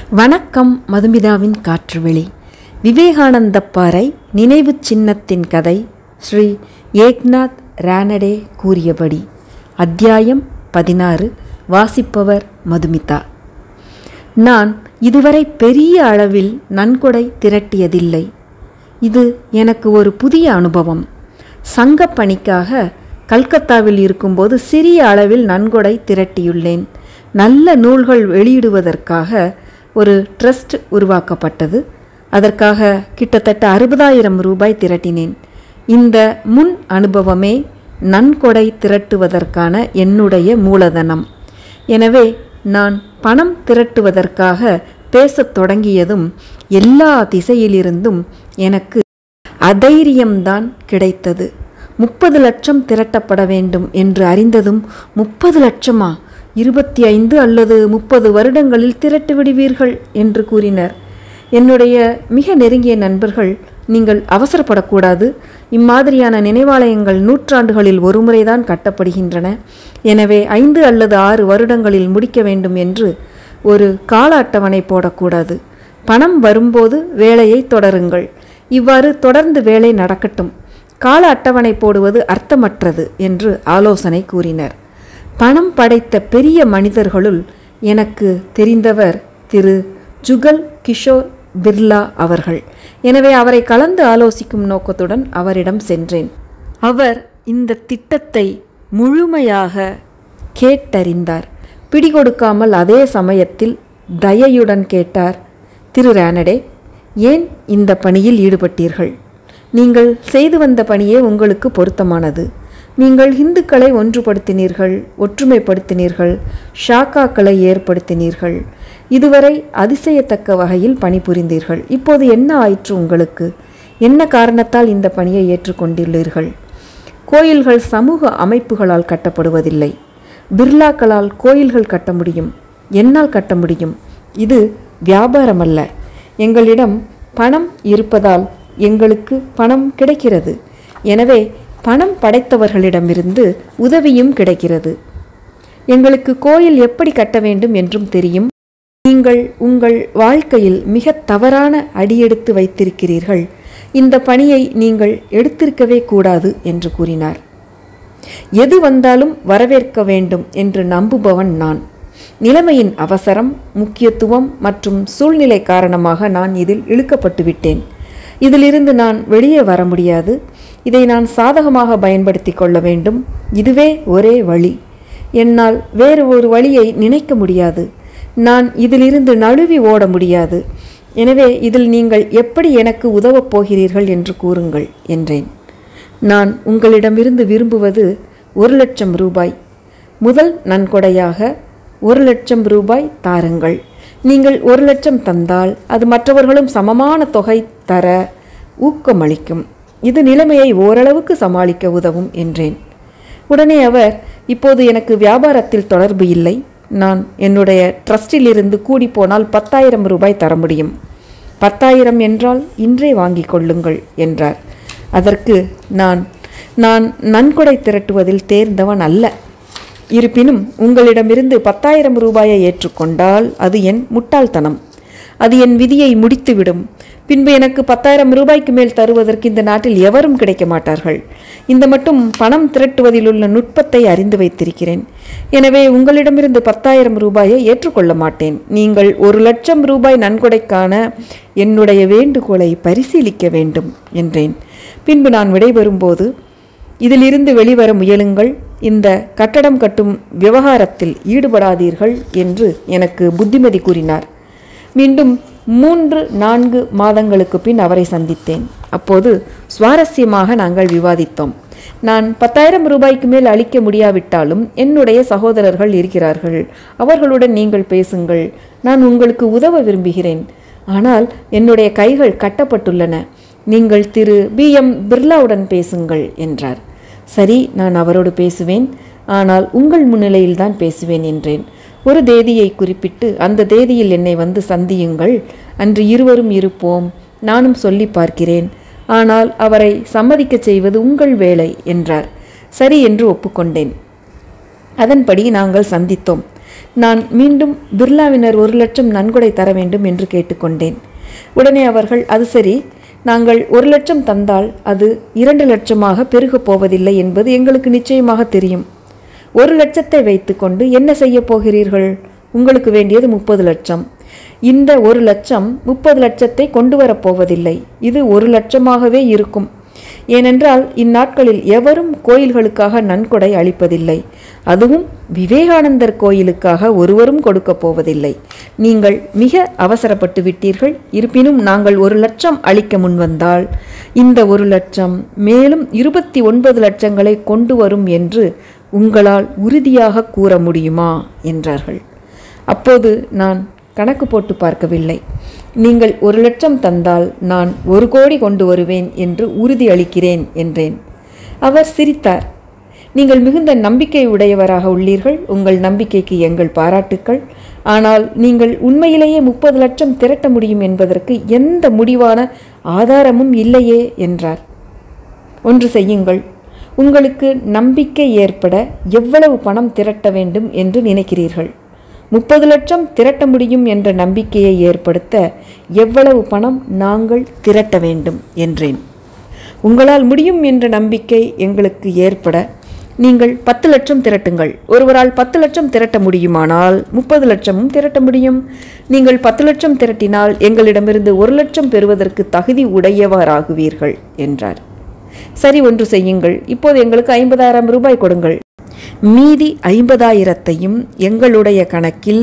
வணக்கம் மதுமிதாவின் காற்றுவெளி விவேகானந்தப்பாறை நினைவு சின்னத்தின் கதை ஸ்ரீ ஏக்நாத் ரானடே கூறியபடி அத்தியாயம் பதினாறு வாசிப்பவர் மதுமிதா நான் இதுவரை பெரிய அளவில் நன்கொடை திரட்டியதில்லை இது எனக்கு ஒரு புதிய அனுபவம் சங்கப் பணிக்காக கல்கத்தாவில் இருக்கும்போது சிறிய அளவில் நன்கொடை திரட்டியுள்ளேன் நல்ல நூல்கள் வெளியிடுவதற்காக ஒரு ட்ரஸ்ட் உருவாக்கப்பட்டது அதற்காக கிட்டத்தட்ட அறுபதாயிரம் ரூபாய் திரட்டினேன் இந்த முன் அனுபவமே நன்கொடை திரட்டுவதற்கான என்னுடைய மூலதனம் எனவே நான் பணம் திரட்டுவதற்காக பேசத் தொடங்கியதும் எல்லா திசையிலிருந்தும் எனக்கு அதைரியம்தான் கிடைத்தது முப்பது லட்சம் திரட்டப்பட வேண்டும் என்று அறிந்ததும் முப்பது லட்சமா இருபத்தி ஐந்து அல்லது முப்பது வருடங்களில் திரட்டு விடுவீர்கள் என்று கூறினர் என்னுடைய மிக நெருங்கிய நண்பர்கள் நீங்கள் அவசரப்படக்கூடாது இம்மாதிரியான நினைவாலயங்கள் நூற்றாண்டுகளில் ஒருமுறைதான் கட்டப்படுகின்றன எனவே ஐந்து அல்லது ஆறு வருடங்களில் முடிக்க வேண்டும் என்று ஒரு கால அட்டவணை போடக்கூடாது பணம் வரும்போது வேலையை தொடருங்கள் இவ்வாறு தொடர்ந்து வேலை நடக்கட்டும் கால அட்டவணை போடுவது அர்த்தமற்றது என்று ஆலோசனை கூறினர் பணம் படைத்த பெரிய மனிதர்களுள் எனக்கு தெரிந்தவர் திரு ஜுகல் கிஷோர் பிர்லா அவர்கள் எனவே அவரை கலந்து ஆலோசிக்கும் நோக்கத்துடன் அவரிடம் சென்றேன் அவர் இந்த திட்டத்தை முழுமையாக கேட்டறிந்தார் பிடிகொடுக்காமல் அதே சமயத்தில் தயையுடன் கேட்டார் திரு ரானடே ஏன் இந்த பணியில் ஈடுபட்டீர்கள் நீங்கள் செய்து வந்த பணியே உங்களுக்கு பொருத்தமானது நீங்கள் இந்துக்களை ஒன்றுபடுத்தினீர்கள் ஒற்றுமைப்படுத்தினீர்கள் ஷாக்காக்களை ஏற்படுத்தினீர்கள் இதுவரை அதிசயத்தக்க வகையில் பணிபுரிந்தீர்கள் இப்போது என்ன ஆயிற்று உங்களுக்கு என்ன காரணத்தால் இந்த பணியை ஏற்றுக்கொண்டுள்ளீர்கள் கோயில்கள் சமூக அமைப்புகளால் கட்டப்படுவதில்லை பிர்லாக்களால் கோயில்கள் கட்ட முடியும் என்னால் கட்ட முடியும் இது வியாபாரம் அல்ல எங்களிடம் பணம் இருப்பதால் எங்களுக்கு பணம் கிடைக்கிறது எனவே பணம் படைத்தவர்களிடமிருந்து உதவியும் கிடைக்கிறது எங்களுக்கு கோயில் எப்படி கட்ட வேண்டும் என்றும் தெரியும் நீங்கள் உங்கள் வாழ்க்கையில் மிக தவறான அடியெடுத்து வைத்திருக்கிறீர்கள் இந்த பணியை நீங்கள் எடுத்திருக்கவே கூடாது என்று கூறினார் எது வந்தாலும் வரவேற்க வேண்டும் என்று நம்புபவன் நான் நிலைமையின் அவசரம் முக்கியத்துவம் மற்றும் சூழ்நிலை காரணமாக நான் இதில் இழுக்கப்பட்டு விட்டேன் இதிலிருந்து நான் வெளியே வர முடியாது இதை நான் சாதகமாக பயன்படுத்தி கொள்ள வேண்டும் இதுவே ஒரே வழி என்னால் வேறு ஒரு வழியை நினைக்க முடியாது நான் இதிலிருந்து நழுவி ஓட முடியாது எனவே இதில் நீங்கள் எப்படி எனக்கு உதவப் போகிறீர்கள் என்று கூறுங்கள் என்றேன் நான் உங்களிடமிருந்து விரும்புவது ஒரு லட்சம் ரூபாய் முதல் நன்கொடையாக ஒரு லட்சம் ரூபாய் தாருங்கள் நீங்கள் ஒரு லட்சம் தந்தால் அது மற்றவர்களும் சமமான தொகை தர ஊக்கமளிக்கும் இது நிலைமையை ஓரளவுக்கு சமாளிக்க உதவும் என்றேன் உடனே அவர் இப்போது எனக்கு வியாபாரத்தில் தொடர்பு இல்லை நான் என்னுடைய ட்ரஸ்டிலிருந்து கூடி போனால் பத்தாயிரம் ரூபாய் தர முடியும் பத்தாயிரம் என்றால் இன்றே வாங்கிக் கொள்ளுங்கள் என்றார் அதற்கு நான் நான் நன்கொடை திரட்டுவதில் தேர்ந்தவன் அல்ல இருப்பினும் உங்களிடமிருந்து பத்தாயிரம் ரூபாயை ஏற்றுக்கொண்டால் அது என் முட்டாள்தனம் அது என் விதியை முடித்துவிடும் பின்பு எனக்கு பத்தாயிரம் ரூபாய்க்கு மேல் தருவதற்கு இந்த நாட்டில் எவரும் கிடைக்க மாட்டார்கள் இந்த மட்டும் பணம் திரட்டுவதில் உள்ள நுட்பத்தை அறிந்து வைத்திருக்கிறேன் எனவே உங்களிடமிருந்து பத்தாயிரம் ரூபாயை ஏற்றுக்கொள்ள மாட்டேன் நீங்கள் ஒரு லட்சம் ரூபாய் நன்கொடைக்கான என்னுடைய வேண்டுகோளை பரிசீலிக்க வேண்டும் என்றேன் பின்பு நான் விடைபெறும்போது இதிலிருந்து வெளிவர முயலுங்கள் இந்த கட்டடம் கட்டும் விவகாரத்தில் ஈடுபடாதீர்கள் என்று எனக்கு புத்திமதி கூறினார் மீண்டும் மூன்று நான்கு மாதங்களுக்கு பின் அவரை சந்தித்தேன் அப்போது சுவாரஸ்யமாக நாங்கள் விவாதித்தோம் நான் பத்தாயிரம் ரூபாய்க்கு மேல் அளிக்க முடியாவிட்டாலும் என்னுடைய சகோதரர்கள் இருக்கிறார்கள் அவர்களுடன் நீங்கள் பேசுங்கள் நான் உங்களுக்கு உதவ விரும்புகிறேன் ஆனால் என்னுடைய கைகள் கட்டப்பட்டுள்ளன நீங்கள் திரு பி எம் பிர்லாவுடன் பேசுங்கள் என்றார் சரி நான் அவரோடு பேசுவேன் ஆனால் உங்கள் முன்னிலையில் தான் பேசுவேன் என்றேன் ஒரு தேதியை குறிப்பிட்டு அந்த தேதியில் என்னை வந்து சந்தியுங்கள் அன்று இருவரும் இருப்போம் நானும் சொல்லி பார்க்கிறேன் ஆனால் அவரை சம்மதிக்கச் செய்வது உங்கள் வேலை என்றார் சரி என்று ஒப்புக்கொண்டேன் அதன்படி நாங்கள் சந்தித்தோம் நான் மீண்டும் பிர்லாவினர் ஒரு லட்சம் நன்கொடை தர வேண்டும் என்று கேட்டுக்கொண்டேன் உடனே அவர்கள் அது சரி நாங்கள் ஒரு லட்சம் தந்தால் அது இரண்டு லட்சமாக பெருகப் போவதில்லை என்பது எங்களுக்கு நிச்சயமாக தெரியும் ஒரு லட்சத்தை வைத்துக்கொண்டு என்ன செய்ய போகிறீர்கள் உங்களுக்கு வேண்டியது முப்பது லட்சம் இந்த ஒரு லட்சம் முப்பது லட்சத்தை கொண்டு வரப் போவதில்லை இது ஒரு லட்சமாகவே இருக்கும் ஏனென்றால் இந்நாட்களில் எவரும் கோயில்களுக்காக நன்கொடை அளிப்பதில்லை அதுவும் விவேகானந்தர் கோயிலுக்காக ஒருவரும் கொடுக்கப் போவதில்லை நீங்கள் மிக அவசரப்பட்டு விட்டீர்கள் இருப்பினும் நாங்கள் ஒரு லட்சம் அளிக்க முன்வந்தால் இந்த ஒரு லட்சம் மேலும் இருபத்தி ஒன்பது லட்சங்களை கொண்டு வரும் என்று உங்களால் உறுதியாக கூற முடியுமா என்றார்கள் அப்போது நான் கணக்கு போட்டு பார்க்கவில்லை நீங்கள் ஒரு லட்சம் தந்தால் நான் ஒரு கோடி கொண்டு வருவேன் என்று உறுதி அளிக்கிறேன் என்றேன் அவர் சிரித்தார் நீங்கள் மிகுந்த நம்பிக்கை உடையவராக உள்ளீர்கள் உங்கள் நம்பிக்கைக்கு எங்கள் பாராட்டுக்கள் ஆனால் நீங்கள் உண்மையிலேயே முப்பது லட்சம் திரட்ட முடியும் என்பதற்கு எந்த முடிவான ஆதாரமும் இல்லையே என்றார் ஒன்று செய்யுங்கள் உங்களுக்கு நம்பிக்கை ஏற்பட எவ்வளவு பணம் திரட்ட வேண்டும் என்று நினைக்கிறீர்கள் முப்பது லட்சம் திரட்ட முடியும் என்ற நம்பிக்கையை ஏற்படுத்த எவ்வளவு பணம் நாங்கள் திரட்ட வேண்டும் என்றேன் உங்களால் முடியும் என்ற நம்பிக்கை எங்களுக்கு ஏற்பட நீங்கள் பத்து லட்சம் திரட்டுங்கள் ஒருவரால் பத்து லட்சம் திரட்ட முடியுமானால் முப்பது லட்சமும் திரட்ட முடியும் நீங்கள் பத்து லட்சம் திரட்டினால் எங்களிடமிருந்து ஒரு லட்சம் பெறுவதற்கு தகுதி உடையவராகுவீர்கள் என்றார் சரி ஒன்று செய்யுங்கள் இப்போது எங்களுக்கு ஐம்பதாயிரம் ரூபாய் கொடுங்கள் மீதி ஐம்பதாயிரத்தையும் எங்களுடைய கணக்கில்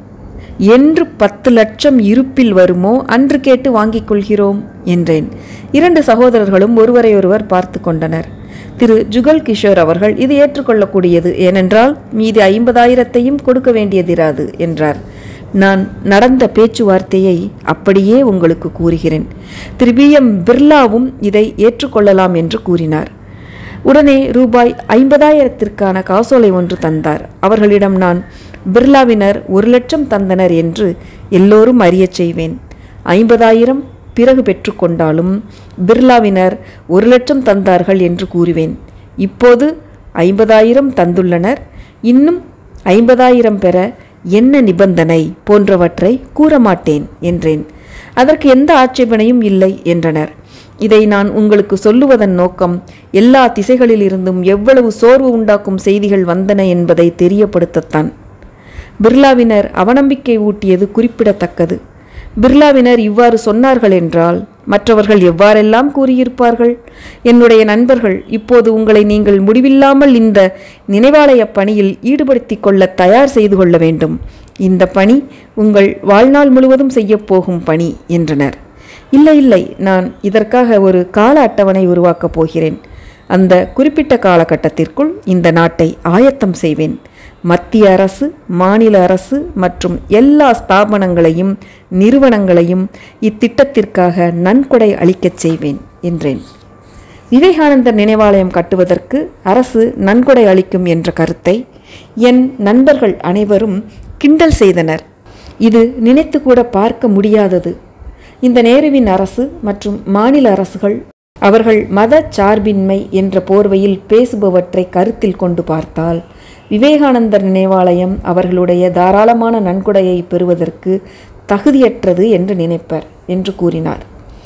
என்று பத்து லட்சம் இருப்பில் வருமோ அன்று கேட்டு வாங்கிக் கொள்கிறோம் என்றேன் இரண்டு சகோதரர்களும் ஒருவரையொருவர் பார்த்து கொண்டனர் திரு ஜுகல் கிஷோர் அவர்கள் இது ஏற்றுக்கொள்ளக்கூடியது ஏனென்றால் மீதி ஐம்பதாயிரத்தையும் கொடுக்க வேண்டியதிராது என்றார் நான் நடந்த பேச்சுவார்த்தையை அப்படியே உங்களுக்கு கூறுகிறேன் திரு பி எம் பிர்லாவும் இதை ஏற்றுக்கொள்ளலாம் என்று கூறினார் உடனே ரூபாய் ஐம்பதாயிரத்திற்கான காசோலை ஒன்று தந்தார் அவர்களிடம் நான் பிர்லாவினர் ஒரு லட்சம் தந்தனர் என்று எல்லோரும் அறியச் செய்வேன் ஐம்பதாயிரம் பிறகு பெற்றுக்கொண்டாலும் பிர்லாவினர் ஒரு லட்சம் தந்தார்கள் என்று கூறுவேன் இப்போது ஐம்பதாயிரம் தந்துள்ளனர் இன்னும் ஐம்பதாயிரம் பெற என்ன நிபந்தனை போன்றவற்றை கூற மாட்டேன் என்றேன் அதற்கு எந்த ஆட்சேபனையும் இல்லை என்றனர் இதை நான் உங்களுக்கு சொல்லுவதன் நோக்கம் எல்லா திசைகளிலிருந்தும் எவ்வளவு சோர்வு உண்டாக்கும் செய்திகள் வந்தன என்பதை தெரியப்படுத்தத்தான் பிர்லாவினர் அவநம்பிக்கை ஊட்டியது குறிப்பிடத்தக்கது பிர்லாவினர் இவ்வாறு சொன்னார்கள் என்றால் மற்றவர்கள் எவ்வாறெல்லாம் கூறியிருப்பார்கள் என்னுடைய நண்பர்கள் இப்போது உங்களை நீங்கள் முடிவில்லாமல் இந்த நினைவாலய பணியில் ஈடுபடுத்திக் கொள்ள தயார் செய்து கொள்ள வேண்டும் இந்த பணி உங்கள் வாழ்நாள் முழுவதும் செய்யப்போகும் பணி என்றனர் இல்லை இல்லை நான் இதற்காக ஒரு கால அட்டவணை உருவாக்கப் போகிறேன் அந்த குறிப்பிட்ட காலகட்டத்திற்குள் இந்த நாட்டை ஆயத்தம் செய்வேன் மத்திய அரசு மாநில அரசு மற்றும் எல்லா ஸ்தாபனங்களையும் நிறுவனங்களையும் இத்திட்டத்திற்காக நன்கொடை அளிக்கச் செய்வேன் என்றேன் விவேகானந்தர் நினைவாலயம் கட்டுவதற்கு அரசு நன்கொடை அளிக்கும் என்ற கருத்தை என் நண்பர்கள் அனைவரும் கிண்டல் செய்தனர் இது நினைத்து கூட பார்க்க முடியாதது இந்த நேருவின் அரசு மற்றும் மாநில அரசுகள் அவர்கள் மத சார்பின்மை என்ற போர்வையில் பேசுபவற்றை கருத்தில் கொண்டு பார்த்தால் விவேகானந்தர் நினைவாலயம் அவர்களுடைய தாராளமான நன்கொடையை பெறுவதற்கு தகுதியற்றது என்று நினைப்பர் என்று கூறினார்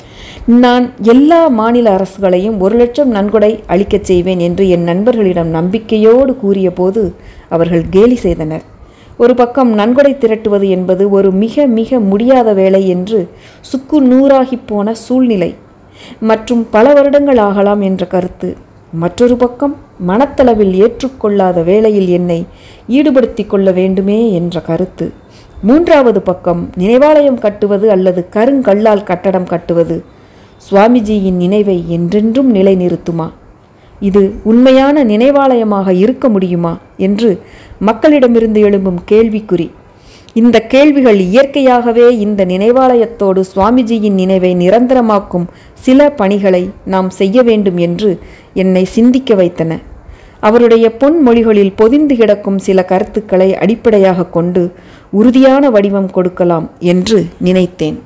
நான் எல்லா மாநில அரசுகளையும் ஒரு லட்சம் நன்கொடை அளிக்கச் செய்வேன் என்று என் நண்பர்களிடம் நம்பிக்கையோடு கூறியபோது அவர்கள் கேலி செய்தனர் ஒரு பக்கம் நன்கொடை திரட்டுவது என்பது ஒரு மிக மிக முடியாத வேலை என்று சுக்கு நூறாகிப் போன சூழ்நிலை மற்றும் பல வருடங்கள் ஆகலாம் என்ற கருத்து மற்றொரு பக்கம் மனத்தளவில் ஏற்றுக்கொள்ளாத வேளையில் என்னை ஈடுபடுத்திக் கொள்ள வேண்டுமே என்ற கருத்து மூன்றாவது பக்கம் நினைவாலயம் கட்டுவது அல்லது கருங்கல்லால் கட்டடம் கட்டுவது சுவாமிஜியின் நினைவை என்றென்றும் நிலைநிறுத்துமா இது உண்மையான நினைவாலயமாக இருக்க முடியுமா என்று மக்களிடமிருந்து எழும்பும் கேள்விக்குறி இந்த கேள்விகள் இயற்கையாகவே இந்த நினைவாலயத்தோடு சுவாமிஜியின் நினைவை நிரந்தரமாக்கும் சில பணிகளை நாம் செய்ய வேண்டும் என்று என்னை சிந்திக்க வைத்தன அவருடைய பொன்மொழிகளில் பொதிந்து கிடக்கும் சில கருத்துக்களை அடிப்படையாக கொண்டு உறுதியான வடிவம் கொடுக்கலாம் என்று நினைத்தேன்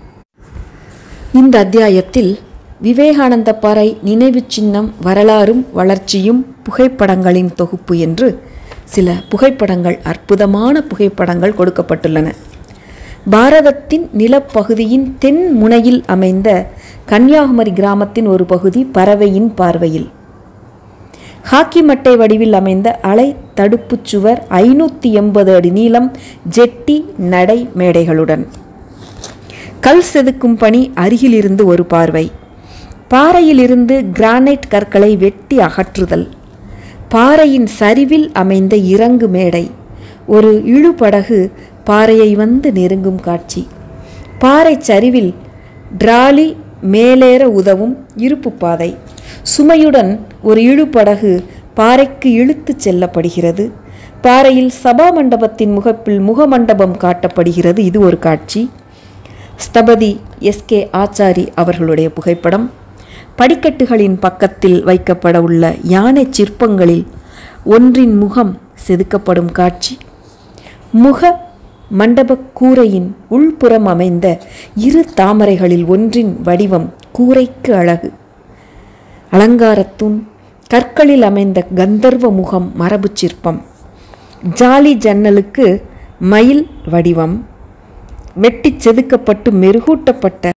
இந்த அத்தியாயத்தில் விவேகானந்த பாறை நினைவுச் சின்னம் வரலாறும் வளர்ச்சியும் புகைப்படங்களின் தொகுப்பு என்று சில புகைப்படங்கள் அற்புதமான புகைப்படங்கள் கொடுக்கப்பட்டுள்ளன பாரதத்தின் நிலப்பகுதியின் தென் முனையில் அமைந்த கன்னியாகுமரி கிராமத்தின் ஒரு பகுதி பறவையின் பார்வையில் ஹாக்கி மட்டை வடிவில் அமைந்த அலை தடுப்புச் சுவர் ஐநூற்றி எண்பது அடி நீளம் ஜெட்டி நடை மேடைகளுடன் கல் செதுக்கும் பணி அருகிலிருந்து ஒரு பார்வை பாறையிலிருந்து கிரானைட் கற்களை வெட்டி அகற்றுதல் பாறையின் சரிவில் அமைந்த இறங்கு மேடை ஒரு இழுபடகு பாறையை வந்து நெருங்கும் காட்சி பாறை சரிவில் டிராலி மேலேற உதவும் இருப்பு பாதை சுமையுடன் ஒரு இழுபடகு பாறைக்கு இழுத்துச் செல்லப்படுகிறது பாறையில் சபா மண்டபத்தின் முகப்பில் முகமண்டபம் காட்டப்படுகிறது இது ஒரு காட்சி ஸ்தபதி எஸ்கே ஆச்சாரி அவர்களுடைய புகைப்படம் படிக்கட்டுகளின் பக்கத்தில் வைக்கப்பட உள்ள யானை சிற்பங்களில் ஒன்றின் முகம் செதுக்கப்படும் காட்சி முக மண்டபக் கூரையின் உள்புறம் அமைந்த இரு தாமரைகளில் ஒன்றின் வடிவம் கூரைக்கு அழகு அலங்காரத்தூண் கற்களில் அமைந்த கந்தர்வ முகம் மரபுச் சிற்பம் ஜாலி ஜன்னலுக்கு மயில் வடிவம் வெட்டிச் செதுக்கப்பட்டு மெருகூட்டப்பட்ட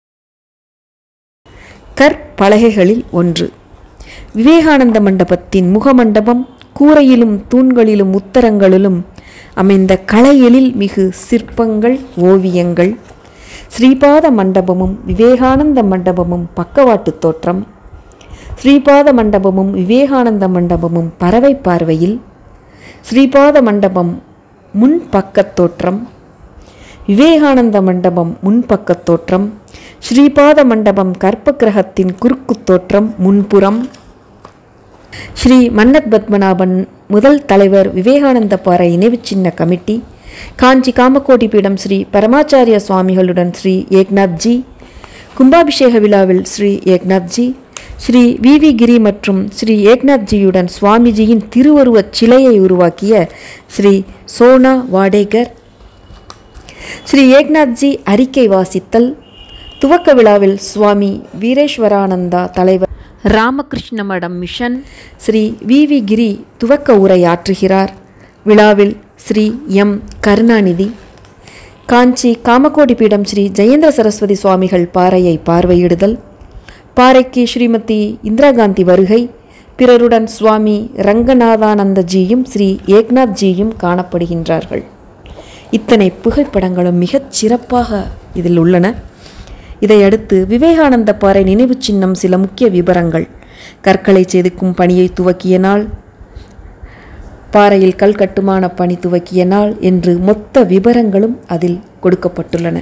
கற்பலகைகளில் ஒன்று விவேகானந்த மண்டபத்தின் முகமண்டபம் கூரையிலும் தூண்களிலும் உத்தரங்களிலும் அமைந்த கலையெழில் மிகு சிற்பங்கள் ஓவியங்கள் ஸ்ரீபாத மண்டபமும் விவேகானந்த மண்டபமும் பக்கவாட்டு தோற்றம் ஸ்ரீபாத மண்டபமும் விவேகானந்த மண்டபமும் பறவை பார்வையில் ஸ்ரீபாத மண்டபம் முன்பக்கத் தோற்றம் விவேகானந்த மண்டபம் முன்பக்கத் தோற்றம் ஸ்ரீபாத மண்டபம் கற்ப கிரகத்தின் குறுக்குத் தோற்றம் முன்புறம் ஸ்ரீ மன்னத் பத்மநாபன் முதல் தலைவர் விவேகானந்த பாறை நினைவுச் சின்ன கமிட்டி காஞ்சி காமக்கோட்டி பீடம் ஸ்ரீ பரமாச்சாரிய சுவாமிகளுடன் ஸ்ரீ ஏக்நாத்ஜி கும்பாபிஷேக விழாவில் ஸ்ரீ ஏக்நாத்ஜி ஸ்ரீ வி வி கிரி மற்றும் ஸ்ரீ ஏக்நாத்ஜியுடன் சுவாமிஜியின் திருவருவச் சிலையை உருவாக்கிய ஸ்ரீ சோனா வாடேகர் ஸ்ரீ ஏக்நாத்ஜி அறிக்கை வாசித்தல் துவக்க விழாவில் சுவாமி வீரேஸ்வரானந்தா தலைவர் ராமகிருஷ்ண மடம் mission Shri V V Giri துவக்க உரையாற்றுகிறார் விழாவில் ஸ்ரீ எம் கருணாநிதி காஞ்சி காமக்கோடி பீடம் ஸ்ரீ ஜெயேந்திர சரஸ்வதி சுவாமிகள் பாறையை பார்வையிடுதல் பாறைக்கு ஸ்ரீமதி இந்திரா காந்தி வருகை பிறருடன் சுவாமி ரங்கநாதானந்தஜியும் ஸ்ரீ ஏக்நாத்ஜியும் காணப்படுகின்றார்கள் இத்தனை புகைப்படங்களும் மிகச் சிறப்பாக இதில் உள்ளன இதையடுத்து விவேகானந்த பாறை நினைவுச் சின்னம் சில முக்கிய விவரங்கள் கற்களை செதுக்கும் பணியை துவக்கிய நாள் பாறையில் கல் கட்டுமான பணி துவக்கிய நாள் என்று மொத்த விவரங்களும் அதில் கொடுக்கப்பட்டுள்ளன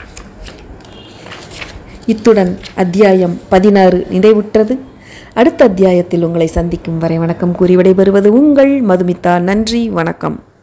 இத்துடன் அத்தியாயம் பதினாறு நிறைவுற்றது அடுத்த அத்தியாயத்தில் உங்களை சந்திக்கும் வரை வணக்கம் கூறி விடைபெறுவது உங்கள் மதுமிதா நன்றி வணக்கம்